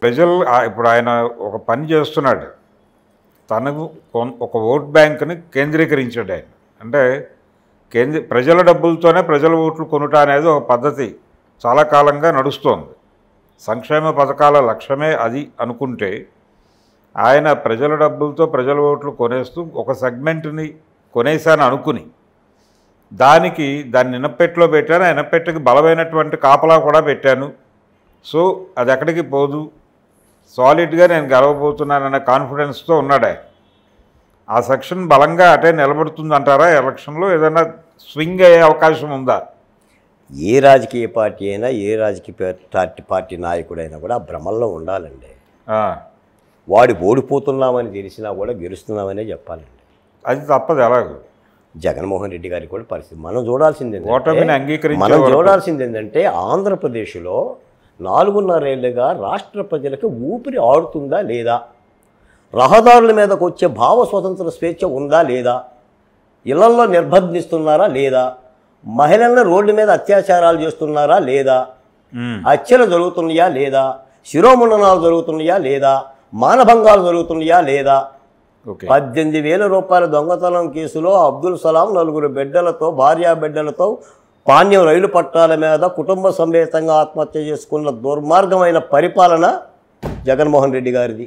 ప్రజలు ఆ- ఇప్పుడు ఆయన ఒక పని చేస్తున్నాడు తనకు కొన్- ఒక ఓట్ బ్యాంక్ని కేంద్రీకరించాడు ఆయన అంటే కేంద్ర ప్రజల డబ్బులతోనే ప్రజల ఓట్లు కొనుట అనేది ఒక పద్ధతి చాలా కాలంగా నడుస్తోంది సంక్షేమ పథకాల లక్ష్యమే అది అనుకుంటే ఆయన ప్రజల డబ్బులతో ప్రజల ఓట్లు కొనేస్తూ ఒక సెగ్మెంట్ని కొనేసాను అనుకుని దానికి దాన్ని ఇనపెట్టెలో పెట్టాను ఆ ఇనపెట్టెకి బలమైనటువంటి కాపలా కూడా పెట్టాను సో అది ఎక్కడికి పోదు సాలిడ్గా నేను గెలవబోతున్నాననే కాన్ఫిడెన్స్తో ఉన్నాడు ఆయన ఆ సెక్షన్ బలంగా అటే నిలబడుతుంది అంటారా ఎలక్షన్లో ఏదైనా స్వింగ్ అయ్యే అవకాశం ఉందా ఏ రాజకీయ పార్టీ అయినా ఏ రాజకీయ పార్టీ పార్టీ నాయకుడైనా కూడా ఆ భ్రమల్లో ఉండాలండి ఆ, వాడు ఓడిపోతున్నామని తెలిసినా కూడా గెలుస్తున్నామనే చెప్పాలండి అది తప్పదు ఎలాగో జగన్మోహన్ రెడ్డి గారి కూడా పరిస్థితి మనం చూడాల్సింది ఏంటంటే- ఓటమిని అంగీకరించే మనం వరకు. చూడాల్సింది ఏంటంటే ఆంధ్రప్రదేశ్లో నాలుగున్నరేళ్లుగా రాష్ట్ర ప్రజలకు ఊపిరి ఆడుతుందా లేదా రహదారుల మీదకు వచ్చే భావ స్వతంత్ర స్వేచ్ఛ ఉందా లేదా ఇళ్లల్లో నిర్బంధిస్తున్నారా లేదా మహిళలను రోడ్డు మీద అత్యాచారాలు చేస్తున్నారా లేదా ఉమ్, హత్యలు జరుగుతున్నాయా లేదా శిరోముండనాలు జరుగుతున్నాయా లేదా మానభంగాలు జరుగుతున్నాయా లేదా ఓకే పద్దెనిమిది వేల రూపాయల దొంగతనం కేసులో అబ్దుల్ సలాం నలుగురు బిడ్డలతో భార్యా బిడ్డలతో పాణ్యం రైలు పట్టాల మీద కుటుంబ సమేతంగా ఆత్మహత్య చేసుకున్న దుర్మార్గమైన పరిపాలన జగన్మోహన్ రెడ్డి గారిది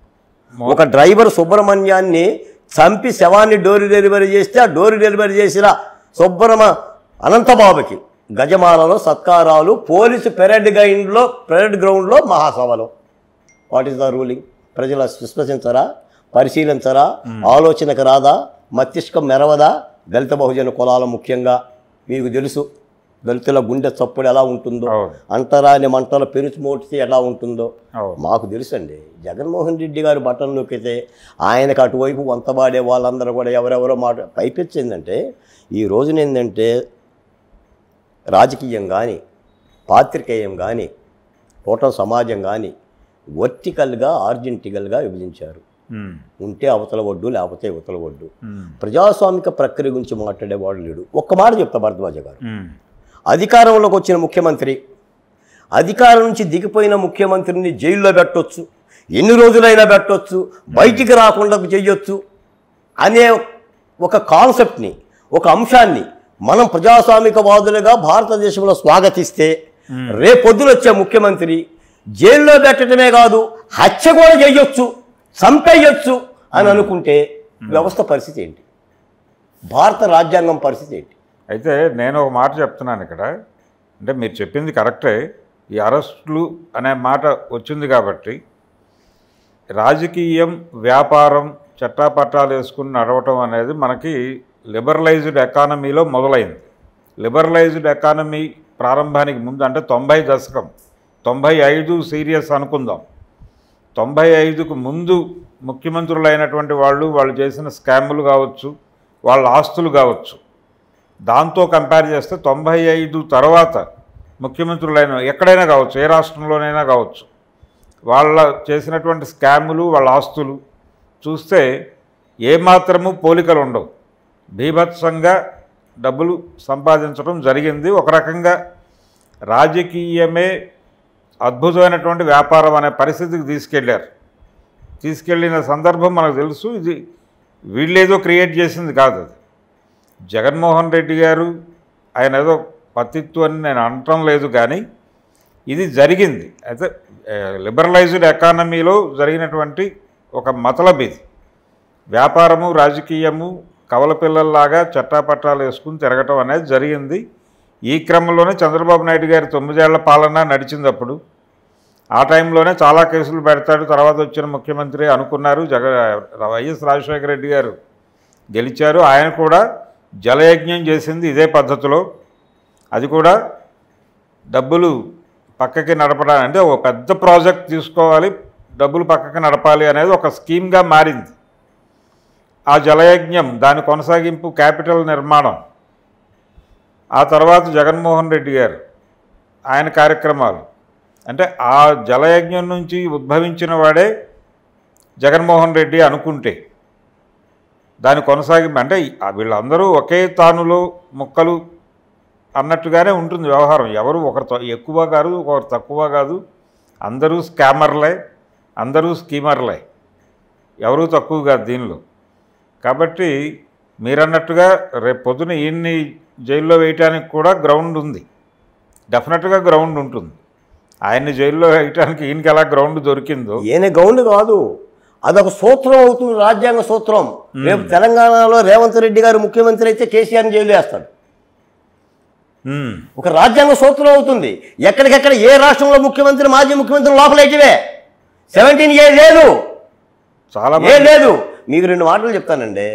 ఒక డ్రైవర్ సుబ్రహ్మణ్యాన్ని చంపి శవాన్ని డోరీ డెలివరీ చేస్తే ఆ డోరీ డెలివరీ చేసిన సుబ్రహ్మ అనంతబాబుకి గజమాలలో సత్కారాలు పోలీసు పెరేడ్ గ్రౌండ్లో పెరేడ్ గ్రౌండ్లో మహాసభలో వాట్ ఈస్ ద రూలింగ్ ప్రజలు విశ్వసించరా పరిశీలించరా ఆలోచనకు రాదా మస్తిష్కం మెరవదా దళిత బహుజన కులాలు ముఖ్యంగా మీకు తెలుసు దళితుల గుండె చప్పుడు ఎలా ఉంటుందో అవును. అంటరాని మంటల పెరుచు మోటితే ఎలా ఉంటుందో అవును. మాకు తెలుసండి జగన్మోహన్ రెడ్డి గారు బటన్ నొక్కితే ఆయనకు అటువైపు వంతబాడే వాళ్ళందరూ కూడా ఎవరెవరో మాట పైపెచ్చిందంటే ఈ రోజున ఏంటంటే రాజకీయం కానీ పాత్రికేయం కానీ టోటల్ సమాజం కానీ వర్టికల్గా ఆర్జెంటికల్గా విభజించారు ఉమ్, ఉంటే అవతల ఒడ్డు లేకపోతే ఇవతల ఒడ్డు ఉమ్, ప్రజాస్వామిక ప్రక్రియ గురించి మాట్లాడేవాడు లేడు ఒక్క మాట చెప్తా భరద్వాజ గారు ఉమ్, అధికారంలోకి వచ్చిన ముఖ్యమంత్రి అధికారం నుంచి దిగిపోయిన ముఖ్యమంత్రిని జైల్లో పెట్టొచ్చు ఎన్ని రోజులైనా పెట్టొచ్చు బయటికి రాకుండా చెయ్యొచ్చు అనే ఒక కాన్సెప్ట్ని ఒక అంశాన్ని మనం ప్రజాస్వామికవాదులుగా భారతదేశంలో స్వాగతిస్తే రేపొద్దున వచ్చే ముఖ్యమంత్రి జైల్లో పెట్టడమే కాదు హత్య కూడా చేయొచ్చు చంపేయొచ్చు అని అనుకుంటే వ్యవస్థ పరిస్థితి ఏంటి భారత రాజ్యాంగం పరిస్థితి ఏంటి అయితే నేను ఒక మాట చెప్తున్నాను ఇక్కడ అంటే మీరు చెప్పింది కరెక్టే ఈ అరెస్టులు అనే మాట వచ్చింది కాబట్టి రాజకీయం వ్యాపారం చట్టాపట్టాలు వేసుకుని నడవటం అనేది మనకి లిబరలైజ్డ్ ఎకానమీలో మొదలైంది లిబరలైజ్డ్ ఎకానమీ ప్రారంభానికి ముందు అంటే తొంభై దశకం తొంభై ఐదు సీరియస్ అనుకుందాం తొంభై ఐదుకు ముందు ముఖ్యమంత్రులైనటువంటి వాళ్ళు వాళ్ళు చేసిన స్కాములు కావచ్చు వాళ్ళ ఆస్తులు కావచ్చు దాంతో కంపేర్ చేస్తే తొంభై ఐదు తర్వాత ముఖ్యమంత్రులైన ఎక్కడైనా కావచ్చు ఏ రాష్ట్రంలోనైనా కావచ్చు వాళ్ళ చేసినటువంటి స్కాములు వాళ్ళ ఆస్తులు చూస్తే ఏమాత్రము పోలికలు ఉండవు బీభత్సంగా డబ్బులు సంపాదించడం జరిగింది ఒక రకంగా రాజకీయమే అద్భుతమైనటువంటి వ్యాపారం అనే పరిస్థితికి తీసుకెళ్ళారు తీసుకెళ్ళిన సందర్భం మనకు తెలుసు ఇది వీళ్ళేదో క్రియేట్ చేసింది కాదు అది జగన్మోహన్ రెడ్డి గారు ఆయన ఏదో పతిత్తు అని నేను అనటం లేదు కానీ ఇది జరిగింది అయితే లిబరలైజ్డ్ ఎకానమీలో జరిగినటువంటి ఒక మతలబ్ ఇది వ్యాపారము రాజకీయము కవల పిల్లల్లాగా చట్టాపట్టాలు వేసుకుని తిరగటం అనేది జరిగింది ఈ క్రమంలోనే చంద్రబాబు నాయుడు గారి తొమ్మిదేళ్ల పాలన నడిచింది అప్పుడు ఆ టైంలోనే చాలా కేసులు పెడతాడు తర్వాత వచ్చిన ముఖ్యమంత్రి అనుకున్నారు జగ వైఎస్ రాజశేఖర రెడ్డి గారు గెలిచారు ఆయన కూడా జలయజ్ఞం చేసింది ఇదే పద్ధతిలో అది కూడా డబ్బులు పక్కకి నడపడానికి అంటే ఒక పెద్ద ప్రాజెక్ట్ తీసుకోవాలి డబ్బులు పక్కకి నడపాలి అనేది ఒక స్కీమ్గా మారింది ఆ జలయజ్ఞం దాని కొనసాగింపు క్యాపిటల్ నిర్మాణం ఆ తర్వాత జగన్మోహన్ రెడ్డి గారు ఆయన కార్యక్రమాలు అంటే ఆ జలయజ్ఞం నుంచి ఉద్భవించిన వాడే జగన్మోహన్ రెడ్డి అనుకుంటే దాని కొనసాగింపు అంటే ఆ వీళ్ళందరూ ఒకే తానులో ముక్కలు అన్నట్టుగానే ఉంటుంది వ్యవహారం ఎవరు ఒకరు త- ఎక్కువ కాదు ఒకరు తక్కువ కాదు అందరూ స్కామర్లే అందరూ స్కీమర్లే ఎవరూ తక్కువ కాదు దీనిలో కాబట్టి మీరన్నట్టుగా రేపు పొద్దున ఈయన్ని జైల్లో వేయటానికి కూడా గ్రౌండ్ ఉంది డెఫినెట్గా గ్రౌండ్ ఉంటుంది ఆయన్ని జైల్లో వేయటానికి ఈయనకి ఎలా గ్రౌండ్ దొరికిందో ఈయన గౌండ్ కాదు అదొక సూత్రం అవుతుంది రాజ్యాంగ సూత్రం రేపు తెలంగాణలో రేవంత్ రెడ్డి గారు ముఖ్యమంత్రి అయితే కేసీఆర్ని జైలు వేస్తాడు ఉమ్, ఒక రాజ్యాంగ సూత్రం అవుతుంది ఎక్కడికెక్కడ ఏ రాష్ట్రంలో ముఖ్యమంత్రి మాజీ ముఖ్యమంత్రి లోపలైటివే సెవెంటీన్ ఏ లేదు చాలా ఏ మంది లేదు మీకు రెండు మాటలు చెప్తానండి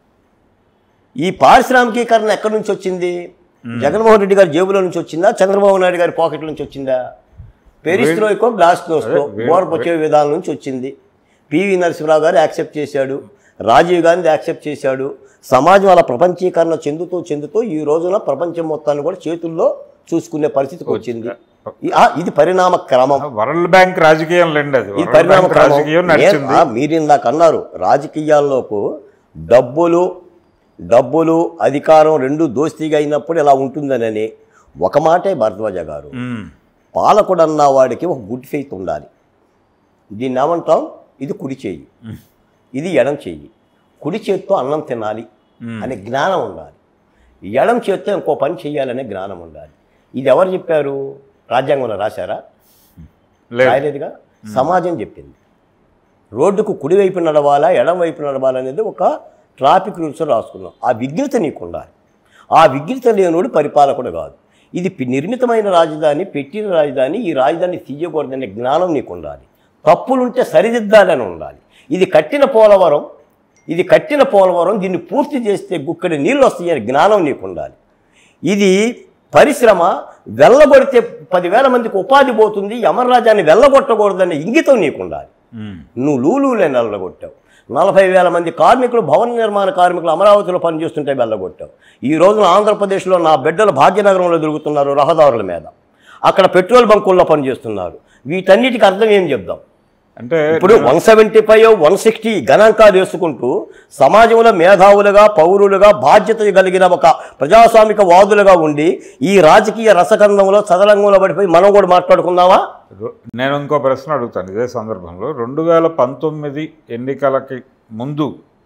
ఈ పారిశ్రామికీకరణ ఎక్కడి నుంచి వచ్చింది జగన్మోహన్ రెడ్డి గారి జేబులో నుంచి వచ్చిందా చంద్రబాబు నాయుడు గారి పాకెట్ నుంచి వచ్చిందా పెరిస్ట్రోయికో గ్లాస్ నోస్కో అదే, బోర్పొచ్చే విధానం నుంచి వచ్చింది పివి నరసింహరావు గారు యాక్సెప్ట్ చేశాడు రాజీవ్ గాంధీ యాక్సెప్ట్ చేశాడు సమాజం అలా ప్రపంచీకరణ చెందుతూ చెందుతూ ఈ రోజున ప్రపంచం మొత్తాన్ని కూడా చేతుల్లో చూసుకునే పరిస్థితికి వచ్చింది ఈ- ఆ, ఇది పరిణామ క్రమం వరల్డ్ బ్యాంక్ రాజకీయం లేండి అది ఈ వరల్డ్ పరిణామ బ్యాంక్ క్రమం రాజకీయం నేను- నడిచింది ఆ, మీరు ఇందాక అన్నారు రాజకీయాల్లోకి డబ్బులు డబ్బులు అధికారం రెండు దోస్తీగా అయినప్పుడు ఇలా ఉంటుందనని ఒక మాటే భరద్వాజ గారు ఉమ్, పాలకుడు అన్న వాడికి ఒక గుడ్ ఫెయిత్ ఉండాలి దీన్ని ఏమంటాం ఇది కుడి చెయ్యి ఇది ఎడం చెయ్యి కుడి చేత్తో అన్నం తినాలి ఉమ్. అనే జ్ఞానం ఉండాలి ఎడం చేత్తో ఇంకో పని చేయాలనే జ్ఞానం ఉండాలి ఇది ఎవరు చెప్పారు రాజ్యాంగంలో రాశారా లేదు రాయలేదుగా సమాజం చెప్పింది రోడ్డుకు కుడివైపు నడవాలా ఎడం వైపు నడవాలా అనేది ఒక ట్రాఫిక్ రూల్స్ రాసుకున్నాం ఆ విజ్ఞత నీకు ఉండాలి ఆ విజ్ఞత లేనుడు పరిపాలకుడు కాదు ఇది పి- నిర్మితమైన రాజధాని పెట్టిన రాజధాని ఈ రాజధాని తీయకూడదనే జ్ఞానం నీకు ఉండాలి తప్పులుంటే సరిదిద్దాలని ఉండాలి ఇది కట్టిన పోలవరం ఇది కట్టిన పోలవరం దీన్ని పూర్తి చేస్తే గుక్కడి నీళ్ళు వస్తాయనే జ్ఞానం నీకు ఉండాలి ఇది పరిశ్రమ వెళ్ళగొడితే పదివేల మందికి ఉపాధి పోతుంది యమరాజాన్ని వెళ్ళగొట్టకూడదనే ఇంగితం నీకు ఉండాలి ఉమ్, నువ్వు లూలులే వెళ్ళగొట్టావు నలభై వేల మంది కార్మికులు భవన నిర్మాణ కార్మికులు అమరావతిలో పనిచేస్తుంటే వెళ్ళగొట్టావు ఈ రోజున ఆంధ్రప్రదేశ్లో నా బిడ్డలు భాగ్యనగరంలో దొరుకుతున్నారు రహదారుల మీద అక్కడ పెట్రోల్ బంకుల్లో పనిచేస్తున్నారు వీటన్నిటికి అర్థం ఏం చెప్దాం అంటే ఇప్పుడు one seventy five one sixty గణాంకాలు వేసుకుంటూ సమాజంలో మేధావులుగా పౌరులుగా బాధ్యత కలిగిన ఒక ప్రజాస్వామిక వాదులుగా ఉండి ఈ రాజకీయ రసకందంలో చదరంగంలో పడిపోయి మనం కూడా మాట్లాడుకుందామా రొ- నేను ఇంకో ప్రశ్న అడుగుతాను ఇదే సందర్భంలో రెండు వేల పంతొమ్మిది ఎన్నికలకి ముందు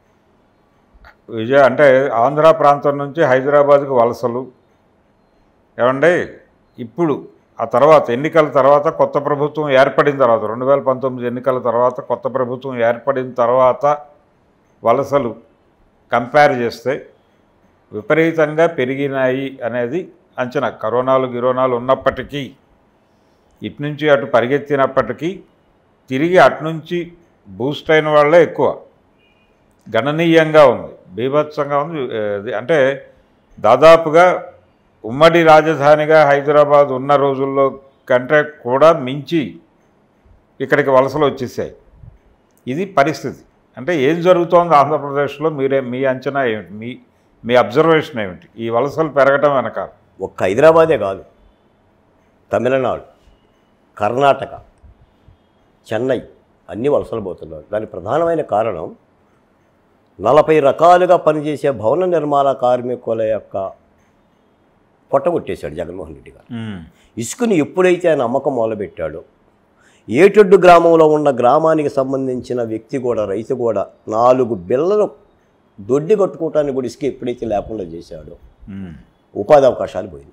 విజయ అంటే ఆంధ్ర ప్రాంతం నుంచి హైదరాబాద్కు వలసలు ఏమండి ఇప్పుడు ఆ తర్వాత ఎన్నికల తర్వాత కొత్త ప్రభుత్వం ఏర్పడిన తర్వాత రెండు వేల పంతొమ్మిది ఎన్నికల తర్వాత కొత్త ప్రభుత్వం ఏర్పడిన తర్వాత వలసలు కంపేర్ చేస్తే విపరీతంగా పెరిగినాయి అనేది అంచనా కరోనాలు గిరోనాలు ఉన్నప్పటికీ ఇటు నుంచి అటు పరిగెత్తినప్పటికీ తిరిగి అటు నుంచి బూస్ట్ అయిన వాళ్ళే ఎక్కువ గణనీయంగా ఉంది బీభత్సంగా ఉంది ఏ, ఇది అంటే దాదాపుగా ఉమ్మడి రాజధానిగా హైదరాబాద్ ఉన్న రోజుల్లో కంటే కూడా మించి ఇక్కడికి వలసలు వచ్చేసాయి ఇది పరిస్థితి అంటే ఏం జరుగుతోంది ఆంధ్రప్రదేశ్లో మీరే మీ అంచనా ఏమిటి మీ మీ అబ్జర్వేషన్ ఏమిటి ఈ వలసలు పెరగటం వెనకాల ఒక్క హైదరాబాదే కాదు తమిళనాడు కర్ణాటక చెన్నై అన్ని వలసలు పోతున్నారు దానికి ప్రధానమైన కారణం నలభై రకాలుగా పనిచేసే భవన నిర్మాణ కార్మికుల యొక్క పొట్టగొట్టేశాడు జగన్మోహన్ రెడ్డి గారు ఉమ్, ఇసుకని ఎప్పుడైతే ఆయన అమ్మకం మొదలుపెట్టాడో ఏటొడ్డు గ్రామంలో ఉన్న గ్రామానికి సంబంధించిన వ్యక్తి కూడా రైతు కూడా నాలుగు బిళ్ళలు దొడ్డి కట్టుకోవటానికి కూడా ఇసుక ఎప్పుడైతే లేకుండా చేశాడో ఉమ్, ఉపాధి అవకాశాలు పోయినాయి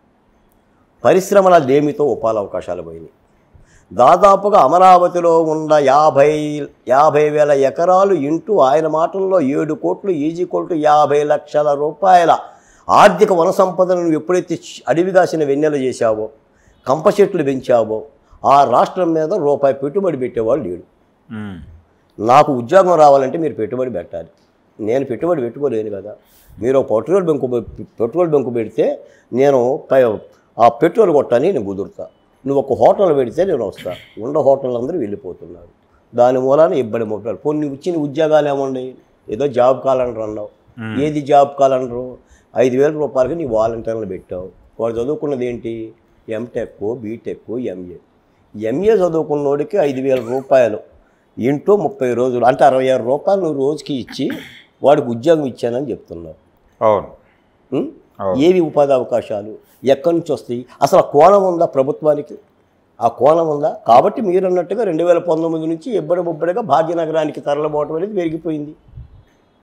పరిశ్రమల లేమితో ఉపాధి అవకాశాలు పోయినాయి దాదాపుగా అమరావతిలో ఉన్న యాభై యాభై వేల ఎకరాలు ఇంటూ ఆయన మాటల్లో ఏడు కోట్లు ఈజీ కోట్లు యాభై లక్షల రూపాయల ఆర్థిక వన సంపదను నువ్వు ఎప్పుడైతే చ్- అడవిగాసిన వెన్నెల చేశావో కంప చెట్లు పెంచావో ఆ రాష్ట్రం మీద రూపాయి పెట్టుబడి పెట్టేవాళ్ళు లేడు ఉమ్, నాకు ఉద్యోగం రావాలంటే మీరు పెట్టుబడి పెట్టాలి నేను పెట్టుబడి పెట్టుకోలేను కదా మీరు ఒక పెట్రోల్ బంకు పె- పెట్రోల్ బంకు పెడితే నేను పై- ఆ పెట్రోల్ కొట్టని నేను కుదురుతా నువ్వు ఒక హోటల్ పెడితే నేను వస్తా ఉన్న హోటల్ అందరూ వెళ్ళిపోతున్నారు దాని మూలాన ఇబ్బంది మొట్టారు కొన్ని ఇచ్చిన ఉద్యోగాలు ఏమున్నాయి ఏదో జాబ్ కాలంటారు అన్నావు ఏది జాబ్ కాలంటారు ఐదు వేల రూపాయలకి నీ వాలంటీర్లు పెట్టావు వాడు చదువుకున్నది ఏంటి ఎంటెక్ బీటెక్ ఎంఏ ఎంఏ చదువుకున్నోడికి ఐదు వేల రూపాయలు ఇంటూ ముప్పై రోజులు అంటే అరవై ఆరు రూపాయలు నువ్వు రోజుకి ఇచ్చి వాడికి ఉద్యోగం ఇచ్చానని చెప్తున్నావు అవును ఉం? అవును. ఏవి ఉపాధి అవకాశాలు ఎక్కడి నుంచి వస్తాయి అసలు ఆ కోణం ఉందా ప్రభుత్వానికి ఆ కోణం ఉందా కాబట్టి మీరు అన్నట్టుగా రెండు వేల పంతొమ్మిది నుంచి ఎబ్బడి బొబ్బడిగా భాగ్యనగరానికి తరలిపోవటం అనేది పెరిగిపోయింది